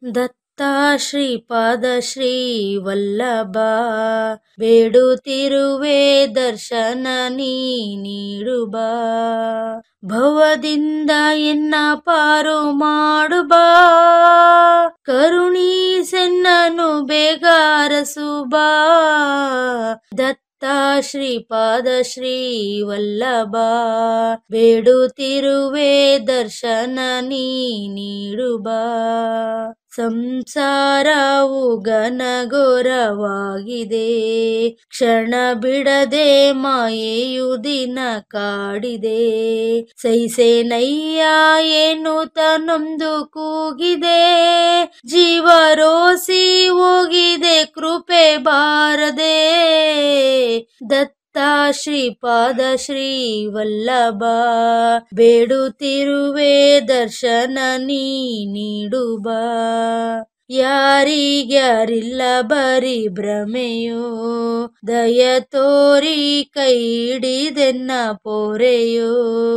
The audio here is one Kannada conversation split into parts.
ದತ್ತ ಶ್ರೀಪಾದ ಶ್ರೀ ವಲ್ಲಭ ಬೇಡುತ್ತಿರುವೆ ದರ್ಶನ ನೀ ನೀಡುಬ ಭವದಿಂದ ಎನ್ನ ಪಾರು ಮಾಡುಬ ಕರುಣೀಸೆನ್ನನು ಬೇಗ ಅರಸುಬಾ ದತ್ತ ಶ್ರೀಪಾದ ಶ್ರೀ ವಲ್ಲಭ ಬೇಡುತ್ತಿರುವೆ ದರ್ಶನ ನೀ ನೀಡುಬ ಸಂಸಾರವು ಘನಘೋರವಾಗಿದೆ ಕ್ಷಣ ಬಿಡದೆ ಮಾಯೆಯು ದಿನ ಕಾಡಿದೆ ಸೈಸೇನಯ್ಯ ಏನು ತನ್ನೊಂದು ಕೂಗಿದೆ ಜೀವರೋಸಿ ಹೋಗಿದೆ ಕೃಪೆ ಬಾರದೆ ದತ್ತ ಶ್ರೀಪಾದ ಶ್ರೀ ವಲ್ಲಭ ಬೇಡುತ್ತಿರುವೆ ದರ್ಶನ ನೀ ನೀಡುಬ ಯಾರಿಗ್ಯಾರಿಲ್ಲ ಬರೀ ಭ್ರಮೆಯೋ ದಯ ತೋರಿ ಕೈ ಹಿಡಿದೆನ್ನ ಪೋರೆಯೋ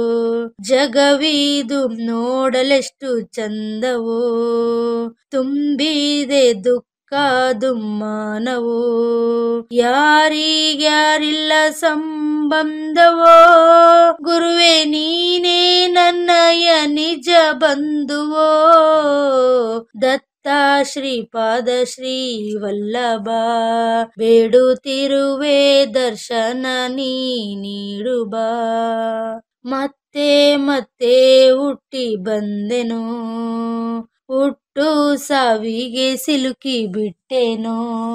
ಜಗವಿದು ನೋಡಲೆಷ್ಟು ಚಂದವೋ ತುಂಬಿದೆ ದುಃಖ ದುಮ್ಮಾನವೋ ಯಾರಿಗ್ಯಾರಿಲ್ಲ ಸಂಬಂಧವೋ ಗುರುವೆ ನೀನೇ ನನ್ನಯ ನಿಜ ಬಂಧುವೋ ದತ್ತ ಶ್ರೀಪಾದ ಶ್ರೀ ವಲ್ಲಭ ಬೇಡುತ್ತಿರುವೆ ದರ್ಶನ ನೀ ನೀಡುಬ ಮತ್ತೆ ಮತ್ತೆ ಹುಟ್ಟಿ ಬಂದೆನು ಹುಟ್ಟು ಸಾವಿಗೆ ಸಿಲುಕಿ ಬಿಟ್ಟೆನೋ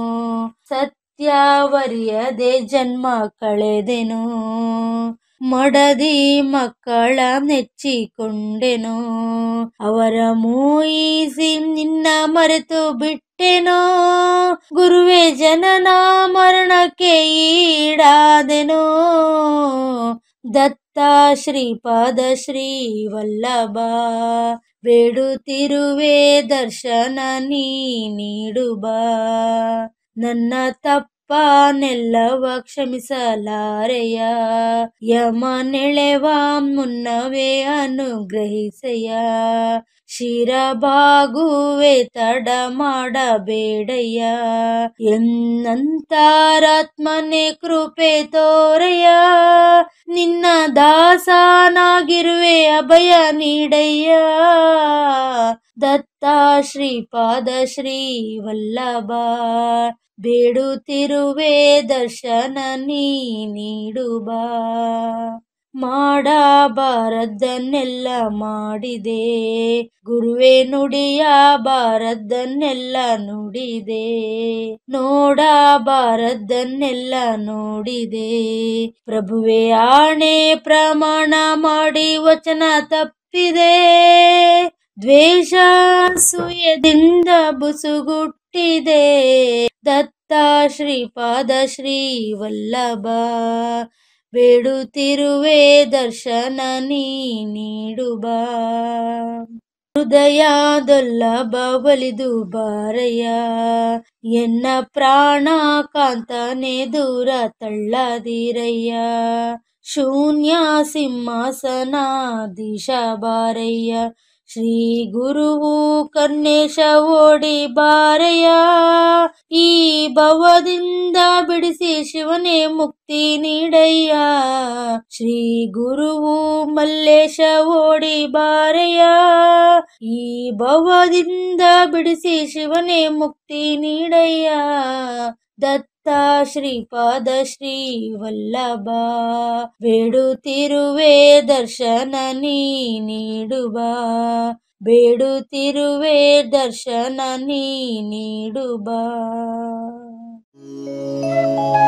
ಸತ್ಯವರಿಯದೆ ಜನ್ಮ ಕಳೆದೆನು ಮಡದಿ ಮಕ್ಕಳ ನೆಚ್ಚಿಕೊಂಡೆನೋ ಅವರ ಮೋಯಿಸಿ ನಿನ್ನ ಮರೆತು ಬಿಟ್ಟೆನೋ ಗುರುವೆ ಜನನ ಮರಣಕ್ಕೆ ಈಡಾದೆನೋ ದತ್ತ ಶ್ರೀಪಾದ ಶ್ರೀ ವಲ್ಲಭ ಬೇಡುತ್ತಿರುವೆ ದರ್ಶನ ನೀ ನೀಡುಬ ನನ್ನ ತಪ್ಪನೆಲ್ಲವ ಕ್ಷಮಿಸಲಾರೆಯ ಯಮ ನೆಳೆವ ಮುನ್ನವೇ ಅನುಗ್ರಹಿಸೆಯ ಶಿರಬಾಗುವೆ ತಡ ಮಾಡಬೇಡಯ್ಯ ಎನ್ನಂತಾರಾತ್ಮನೆ ಕೃಪೆ ತೋರೆಯ ನಿನ್ನ ದಾಸನಾಗಿರುವೆ ಅಭಯ ನೀಡಯ್ಯ ದತ್ತ ಶ್ರೀಪಾದ ಶ್ರೀ ವಲ್ಲಭ ಬೇಡುತ್ತಿರುವೆ ದರ್ಶನ ನೀ ನೀಡುಬ ಮಾಡಬಾರದ್ದನ್ನೆಲ್ಲ ಮಾಡಿದೆ ಗುರುವೆ ನುಡಿಯಬಾರದ್ದನ್ನೆಲ್ಲ ನುಡಿದೆ ನೋಡಬಾರದ್ದನ್ನೆಲ್ಲ ನೋಡಿದೆ ಪ್ರಭುವೆ ಆಣೆ ಪ್ರಮಾಣ ಮಾಡಿ ವಚನ ತಪ್ಪಿದೆ ದ್ವೇಷ ಸೂಯದಿಂದ ಬುಸುಗುಟ್ಟಿದೆ ದತ್ತ ಶ್ರೀಪಾದ ಶ್ರೀ ವಲ್ಲಭ ಬೇಡುತ್ತಿರುವೆ ದರ್ಶನ ನೀ ನೀಡುಬ ಹೃದಯದೊಲ್ಲಭ ಬಲಿದು ಬಾರಯ್ಯ ಎನ್ನ ಪ್ರಾಣ ಕಾಂತನೆ ದೂರ ತಳ್ಳದಿರಯ್ಯ ಶೂನ್ಯ ಸಿಂಹಾಸನಾಧೀಶ ಬಾರಯ್ಯ ಶ್ರೀ ಗುರುವು ಕನ್ನೇಶ ಓಡಿ ಬಾರಯ್ಯ ಈ ಭವದಿಂದ ಬಿಡಿಸಿ ಶಿವನೇ ಮುಕ್ತಿ ನೀಡಯ್ಯ ಶ್ರೀ ಗುರುವು ಮಲ್ಲೇಶ ಓಡಿ ಬಾರಯ್ಯ ಈ ಭವದಿಂದ ಬಿಡಿಸಿ ಶಿವನೇ ಮುಕ್ತಿ ನೀಡಯ್ಯ ದತ್ತ ಶ್ರೀಪಾದ ಶ್ರೀ ವಲ್ಲಭ ಬೇಡುತ್ತಿರುವೆ ದರ್ಶನ ನೀ ನೀಡುಬ ಬೇಡುತ್ತಿರುವೆ ದರ್ಶನ ನೀ ನೀಡುಬ